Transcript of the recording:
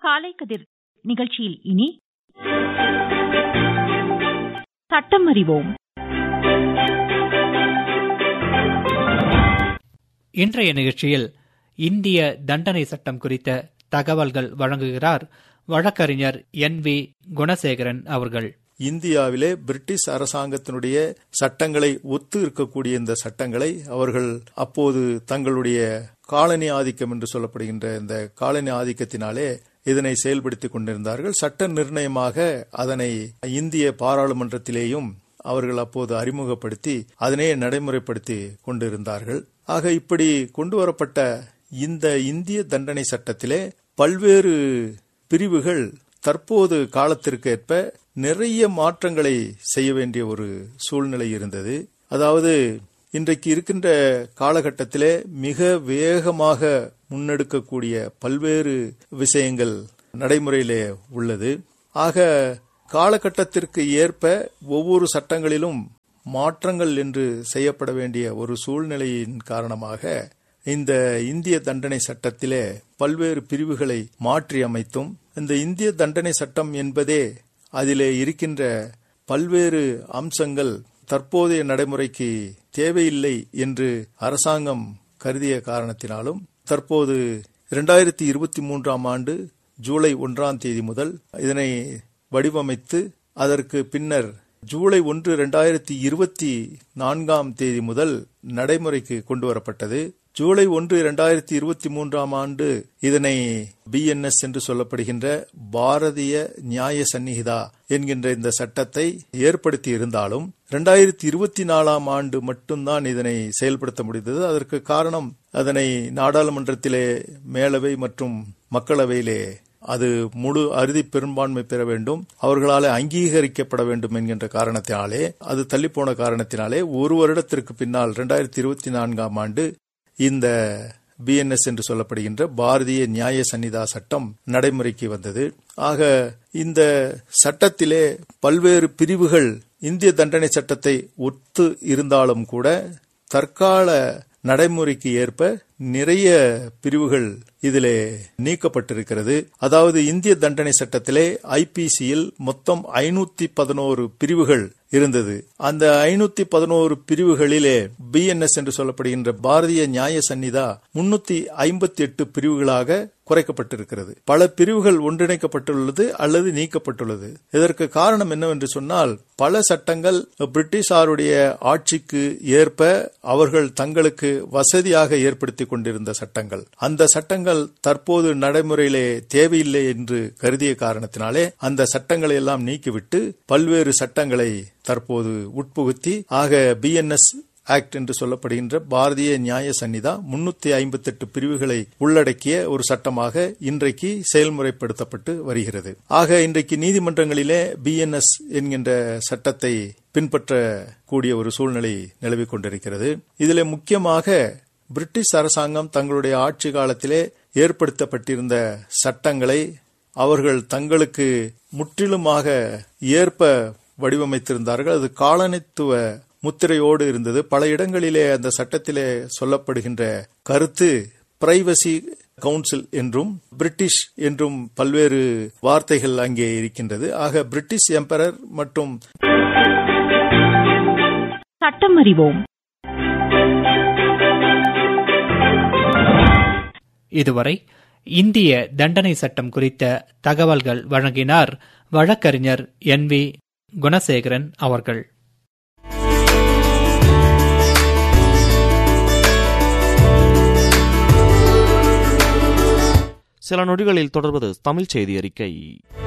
காலை கதிர் நிகழ்ச்சியில் இனி சட்டம் அறிவோம் இன்றைய நிகழ்ச்சியில் இந்திய தண்டனை சட்டம் குறித்த தகவல்கள் வழங்குகிறார் வழக்கறிஞர் என் வி குணசேகரன் அவர்கள் இந்தியாவிலே பிரிட்டிஷ் அரசாங்கத்தினுடைய சட்டங்களை ஒத்து இருக்கக்கூடிய இந்த சட்டங்களை அவர்கள் அப்போது தங்களுடைய காலனி ஆதிக்கம் என்று சொல்லப்படுகின்ற இந்த காலனி ஆதிக்கத்தினாலே இதனை செயல்படுத்திக் கொண்டிருந்தார்கள் சட்ட நிர்ணயமாக அதனை இந்திய பாராளுமன்றத்திலேயும் அவர்கள் அப்போது அறிமுகப்படுத்தி அதனை நடைமுறைப்படுத்தி கொண்டிருந்தார்கள் ஆக இப்படி கொண்டு வரப்பட்ட இந்த இந்திய தண்டனை சட்டத்திலே பல்வேறு பிரிவுகள் தற்போது காலத்திற்கு ஏற்ப நிறைய மாற்றங்களை செய்ய வேண்டிய ஒரு சூழ்நிலை இருந்தது அதாவது இன்றைக்கு இருக்கின்ற காலகட்டத்திலே மிக வேகமாக முன்னெடுக்கக்கூடிய பல்வேறு விஷயங்கள் நடைமுறையிலே உள்ளது ஆக காலகட்டத்திற்கு ஏற்ப ஒவ்வொரு சட்டங்களிலும் மாற்றங்கள் என்று செய்யப்பட வேண்டிய ஒரு சூழ்நிலையின் காரணமாக இந்த இந்திய தண்டனை சட்டத்திலே பல்வேறு பிரிவுகளை மாற்றி அமைத்தும் இந்த இந்திய தண்டனை சட்டம் என்பதே அதிலே இருக்கின்ற பல்வேறு அம்சங்கள் தற்போதைய நடைமுறைக்கு தேவையில்லை என்று அரசாங்கம் கருதிய காரணத்தினாலும் தற்போது இரண்டாயிரத்தி இருபத்தி மூன்றாம் ஆண்டு ஜூலை ஒன்றாம் தேதி முதல் இதனை வடிவமைத்து அதற்கு பின்னர் ஜூலை ஒன்று இரண்டாயிரத்தி இருபத்தி நான்காம் தேதி முதல் நடைமுறைக்கு கொண்டு வரப்பட்டது ஜூலை ஒன்று இரண்டாயிரத்தி இருபத்தி மூன்றாம் ஆண்டு இதனை பிஎன்எஸ் என்று சொல்லப்படுகின்ற பாரதிய நியாய சந்நிகிதா என்கின்ற இந்த சட்டத்தை ஏற்படுத்தி இருந்தாலும் இரண்டாயிரத்தி இருபத்தி நாலாம் ஆண்டு மட்டும்தான் இதனை செயல்படுத்த முடிந்தது அதற்கு காரணம் அதனை நாடாளுமன்றத்திலே மேலவை மற்றும் மக்களவையிலே அது முழு அறுதி பெரும்பான்மை பெற வேண்டும் அவர்களால் அங்கீகரிக்கப்பட வேண்டும் என்கின்ற காரணத்தினாலே அது தள்ளிப்போன காரணத்தினாலே ஒரு வருடத்திற்கு பின்னால் இரண்டாயிரத்தி இருபத்தி நான்காம் ஆண்டு இந்த பிஎன்எஸ் என்று சொல்லப்படுகின்ற பாரதிய நியாய சன்னிதா சட்டம் நடைமுறைக்கு வந்தது ஆக இந்த சட்டத்திலே பல்வேறு பிரிவுகள் இந்திய தண்டனை சட்டத்தை ஒத்து இருந்தாலும் கூட தற்கால நடைமுறைக்கு ஏற்ப நிறைய பிரிவுகள் இதிலே நீக்கப்பட்டிருக்கிறது அதாவது இந்திய தண்டனை சட்டத்திலே ஐபிசியில் மொத்தம் ஐநூத்தி பதினோரு பிரிவுகள் இருந்தது அந்த ஐநூத்தி பதினோரு பிரிவுகளிலே பிஎன்எஸ் என்று சொல்லப்படுகின்ற பாரதிய நியாய சந்நிதா முன்னூத்தி ஐம்பத்தி எட்டு பிரிவுகளாக குறைக்கப்பட்டிருக்கிறது பல பிரிவுகள் ஒன்றிணைக்கப்பட்டுள்ளது அல்லது நீக்கப்பட்டுள்ளது இதற்கு காரணம் என்னவென்று சொன்னால் பல சட்டங்கள் பிரிட்டிஷாருடைய ஆட்சிக்கு ஏற்ப அவர்கள் தங்களுக்கு வசதியாக ஏற்படுத்தி கொண்டிருந்த சட்டங்கள் அந்த சட்டங்கள் தற்போது நடைமுறையிலே தேவையில்லை என்று கருதிய காரணத்தினாலே அந்த சட்டங்களை எல்லாம் நீக்கிவிட்டு பல்வேறு சட்டங்களை தற்போது உட்புகுத்தி ஆக பிஎன்எஸ் ஆக்ட் என்று சொல்லப்படுகின்ற பாரதிய நியாய சன்னிதா முன்னூத்தி ஐம்பத்தி எட்டு பிரிவுகளை உள்ளடக்கிய ஒரு சட்டமாக இன்றைக்கு செயல்முறைப்படுத்தப்பட்டு வருகிறது ஆக இன்றைக்கு நீதிமன்றங்களிலே பிஎன்எஸ் என்கின்ற சட்டத்தை பின்பற்றக்கூடிய ஒரு சூழ்நிலை நிலவிக் கொண்டிருக்கிறது இதிலே முக்கியமாக பிரிட்டிஷ் அரசாங்கம் தங்களுடைய ஆட்சி காலத்திலே ஏற்படுத்தப்பட்டிருந்த சட்டங்களை அவர்கள் தங்களுக்கு முற்றிலுமாக ஏற்ப வடிவமைத்திருந்தார்கள் அது காலனித்துவ முத்திரையோடு இருந்தது பல இடங்களிலே அந்த சட்டத்திலே சொல்லப்படுகின்ற கருத்து பிரைவசி கவுன்சில் என்றும் பிரிட்டிஷ் என்றும் பல்வேறு வார்த்தைகள் அங்கே இருக்கின்றது ஆக பிரிட்டிஷ் எம்பரர் மற்றும் சட்டம் அறிவோம் இதுவரை இந்திய தண்டனை சட்டம் குறித்த தகவல்கள் வழங்கினார் வழக்கறிஞர் என் வி குணசேகரன் அவர்கள் சில நொடிகளில் தொடர்வது தமிழ் செய்தி அறிக்கை